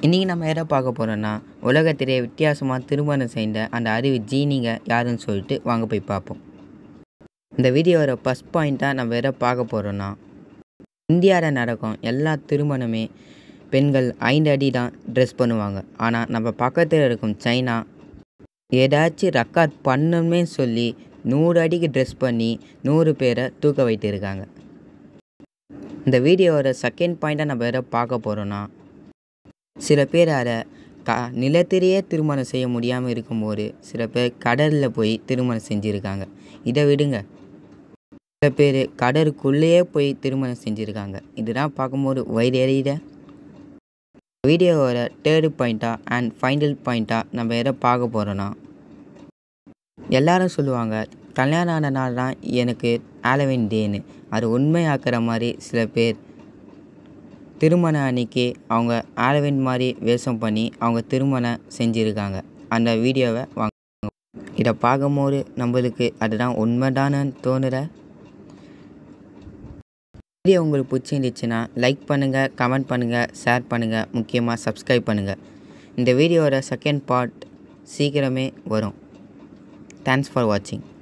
இன்றைக்கி நம்ம எதை பார்க்க போகிறோன்னா உலகத்திலே வித்தியாசமாக திருமணம் செய்த அந்த அறிவு ஜீனிங்க யாருன்னு சொல்லிட்டு வாங்க போய் பார்ப்போம் இந்த வீடியோவோட ஃபஸ்ட் பாயிண்ட்டாக நம்ம எதை பார்க்க போகிறோன்னா இந்தியாவில் நடக்கும் எல்லா திருமணமே பெண்கள் ஐந்து அடி தான் ட்ரெஸ் பண்ணுவாங்க ஆனால் நம்ம பக்கத்தில் இருக்கும் சைனா ஏதாச்சும் ரெக்கார்ட் பண்ணணுமே சொல்லி நூறு அடிக்கு ட்ரெஸ் பண்ணி நூறு பேரை தூக்க வைத்து இருக்காங்க இந்த வீடியோவோட செகண்ட் பாயிண்ட்டாக நம்ம எதை பார்க்க போகிறோன்னா சில பேர் அதை க நிலத்திலேயே திருமணம் செய்ய முடியாமல் இருக்கும்போது சில பேர் கடலில் போய் திருமணம் செஞ்சுருக்காங்க இதை விடுங்க சில பேர் கடலுக்குள்ளேயே போய் திருமணம் செஞ்சுருக்காங்க இதெல்லாம் பார்க்கும்போது வயிறு எறியுத வீடியோவோட தேர்டு பாயிண்ட்டாக அண்ட் ஃபைனல் பாயிண்ட்டாக நம்ம எதை பார்க்க போகிறோன்னா எல்லாரும் சொல்லுவாங்க கல்யாணம் ஆன நாள் தான் எனக்கு ஆலவின் டேன்னு அது உண்மையாக்குற மாதிரி சில பேர் திருமண அன்னைக்கு அவங்க ஆலவின் மாதிரி வேஷம் பண்ணி அவங்க திருமணம் செஞ்சுருக்காங்க அந்த வீடியோவை வாங்க இதை பார்க்கும்போது நம்மளுக்கு அதுதான் உண்மைதானு தோணுற வீடியோ உங்களுக்கு பிடிச்சிருந்துச்சுன்னா லைக் பண்ணுங்கள் கமெண்ட் பண்ணுங்கள் ஷேர் பண்ணுங்கள் முக்கியமாக சப்ஸ்கிரைப் பண்ணுங்கள் இந்த வீடியோவோட செகண்ட் பார்ட் சீக்கிரமே வரும் தேங்க்ஸ் ஃபார் வாட்சிங்